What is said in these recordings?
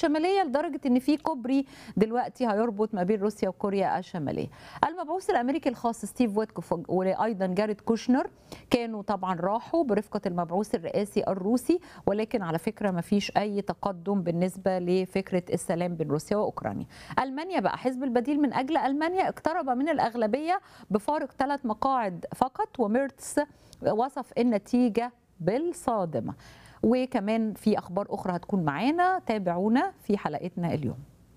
الشماليه لدرجه ان في كوبري دلوقتي هيربط ما بين روسيا وكوريا الشماليه المبعوث الامريكي الخاص ستيف ويتكوف وايضا جاريد كوشنر كانوا طبعا راحوا برفقه المبعوث الرئاسي الروسي ولكن على فكره ما فيش اي تقدم بالنسبه لفكره السلام بين روسيا واوكرانيا المانيا بقى حزب البديل من اجل المانيا اقترب من الاغلبيه بفارق ثلاث مقاعد فقط وميرتس وصف النتيجه بالصادمه وكمان في اخبار اخرى هتكون معانا تابعونا في حلقتنا اليوم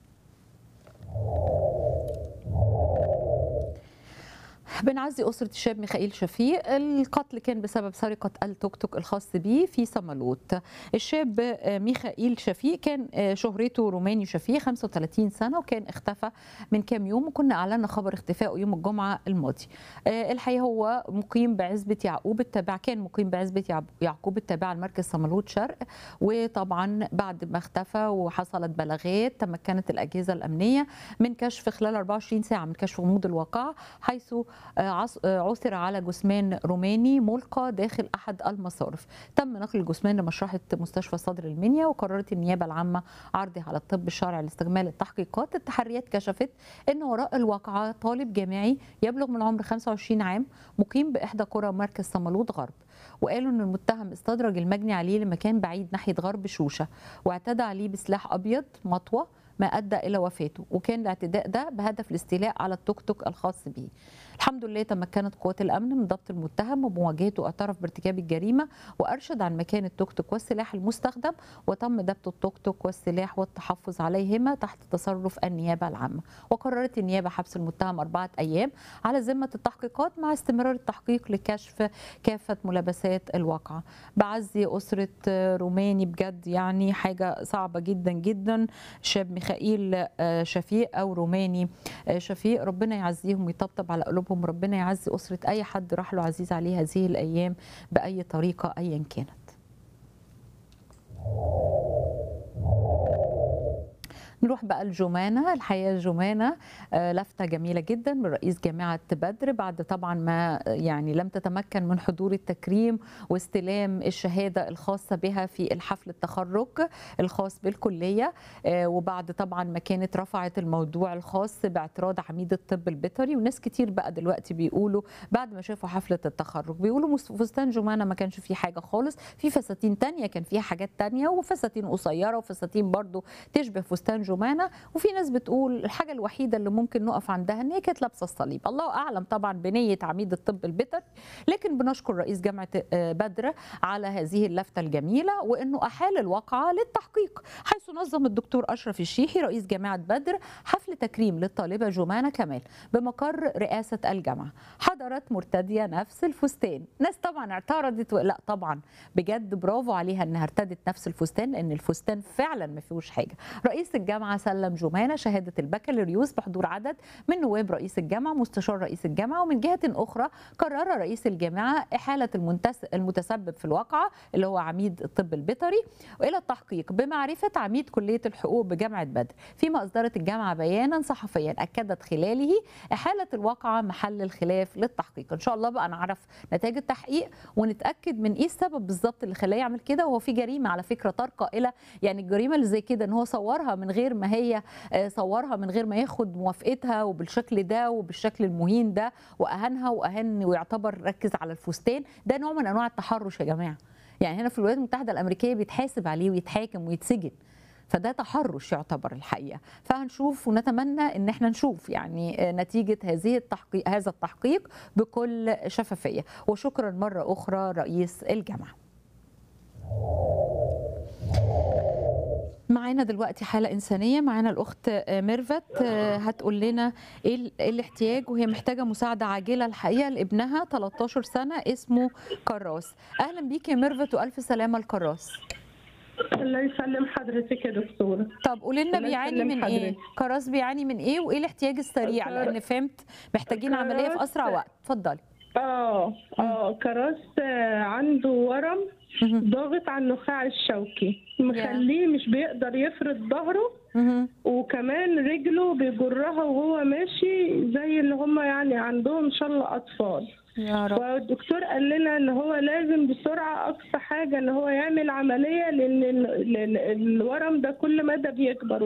بنعزي أسرة الشاب ميخائيل شفيق القتل كان بسبب سرقة التوك توك الخاص به في صمالوت الشاب ميخائيل شفيق كان شهرته روماني شفيق 35 سنة وكان اختفى من كام يوم وكنا أعلنا خبر اختفائه يوم الجمعة الماضي الحقيقة هو مقيم بعزبة يعقوب التابع كان مقيم بعزبة يعقوب التابعة لمركز صمالوت شرق وطبعا بعد ما اختفى وحصلت بلاغات تمكنت الأجهزة الأمنية من كشف خلال 24 ساعة من كشف غموض الواقعة حيث عثر على جثمان روماني ملقى داخل احد المصارف تم نقل الجثمان لمشرحه مستشفى صدر المنيا وقررت النيابه العامه عرضه على الطب الشرعي لاستكمال التحقيقات التحريات كشفت ان وراء الواقعه طالب جامعي يبلغ من العمر 25 عام مقيم باحدى قرى مركز صمالوط غرب وقالوا ان المتهم استدرج المجني عليه لمكان بعيد ناحيه غرب شوشه واعتدى عليه بسلاح ابيض مطوه ما ادى الى وفاته وكان الاعتداء ده بهدف الاستيلاء على التوك توك الخاص به الحمد لله تمكنت قوات الامن من ضبط المتهم ومواجهته اعترف بارتكاب الجريمه وارشد عن مكان التوك توك والسلاح المستخدم وتم ضبط التوك توك والسلاح والتحفظ عليهما تحت تصرف النيابه العامه وقررت النيابه حبس المتهم اربعه ايام على ذمه التحقيقات مع استمرار التحقيق لكشف كافه ملابسات الواقعه بعزي اسره روماني بجد يعني حاجه صعبه جدا جدا شاب ميخائيل شفيق او روماني شفيق ربنا يعزيهم ويطبطب على قلوبهم قلوبهم ربنا يعزي أسرة أي حد راح له عزيز عليه هذه الأيام بأي طريقة أيا كانت نروح بقى الجمانة الحقيقة الجمانة لفتة جميلة جدا من رئيس جامعة بدر بعد طبعا ما يعني لم تتمكن من حضور التكريم واستلام الشهادة الخاصة بها في الحفل التخرج الخاص بالكلية وبعد طبعا ما كانت رفعت الموضوع الخاص باعتراض عميد الطب البيطري وناس كتير بقى دلوقتي بيقولوا بعد ما شافوا حفلة التخرج بيقولوا فستان جمانة ما كانش فيه حاجة خالص في فساتين تانية كان فيها حاجات تانية وفساتين قصيرة وفساتين برضو تشبه فستان جمانه وفي ناس بتقول الحاجه الوحيده اللي ممكن نقف عندها ان هي كانت لابسه الصليب الله اعلم طبعا بنيه عميد الطب البيطري لكن بنشكر رئيس جامعه بدر على هذه اللفته الجميله وانه احال الواقعه للتحقيق حيث نظم الدكتور اشرف الشيحي رئيس جامعه بدر حفل تكريم للطالبه جمانه كمال بمقر رئاسه الجامعه حضرت مرتديه نفس الفستان ناس طبعا اعترضت لا طبعا بجد برافو عليها انها ارتدت نفس الفستان لان الفستان فعلا ما فيهوش حاجه رئيس الجامعه سلم جمانه شهاده البكالوريوس بحضور عدد من نواب رئيس الجامعه مستشار رئيس الجامعه ومن جهه اخرى قرر رئيس الجامعه احاله المتسبب في الواقعه اللي هو عميد الطب البيطري والى التحقيق بمعرفه عميد كليه الحقوق بجامعه بدر فيما اصدرت الجامعه بيانا صحفيا اكدت خلاله احاله الواقعه محل الخلاف للتحقيق ان شاء الله بقى نعرف نتائج التحقيق ونتاكد من ايه السبب بالظبط اللي خلاه يعمل كده وهو في جريمه على فكره ترقى الى يعني الجريمه اللي زي كده ان هو صورها من غير ما هي صورها من غير ما ياخد موافقتها وبالشكل ده وبالشكل المهين ده واهانها واهان ويعتبر ركز على الفستان ده نوع من انواع التحرش يا جماعه يعني هنا في الولايات المتحده الامريكيه بيتحاسب عليه ويتحاكم ويتسجن فده تحرش يعتبر الحقيقه فهنشوف ونتمنى ان احنا نشوف يعني نتيجه هذه التحقيق هذا التحقيق بكل شفافيه وشكرا مره اخرى رئيس الجامعه معانا دلوقتي حالة إنسانية معانا الأخت ميرفت هتقول لنا إيه الاحتياج وهي محتاجة مساعدة عاجلة الحقيقة لابنها 13 سنة اسمه كراس أهلا بيك يا ميرفت وألف سلامة لكراس الله يسلم حضرتك يا دكتورة طب قولي لنا بيعاني من حضرتك. ايه؟ كراس بيعاني من ايه وايه الاحتياج السريع لان فهمت محتاجين عمليه في اسرع وقت اتفضلي اه اه كراس آه، عنده ورم مهم. ضاغط على النخاع الشوكي مخليه مش بيقدر يفرد ظهره مهم. وكمان رجله بيجرها وهو ماشي زي اللي هم يعني عندهم ان شاء الله اطفال يا رب والدكتور قال لنا ان هو لازم بسرعه اقصى حاجه ان هو يعمل عمليه لان ال- ال- الورم ده كل مدى بيكبر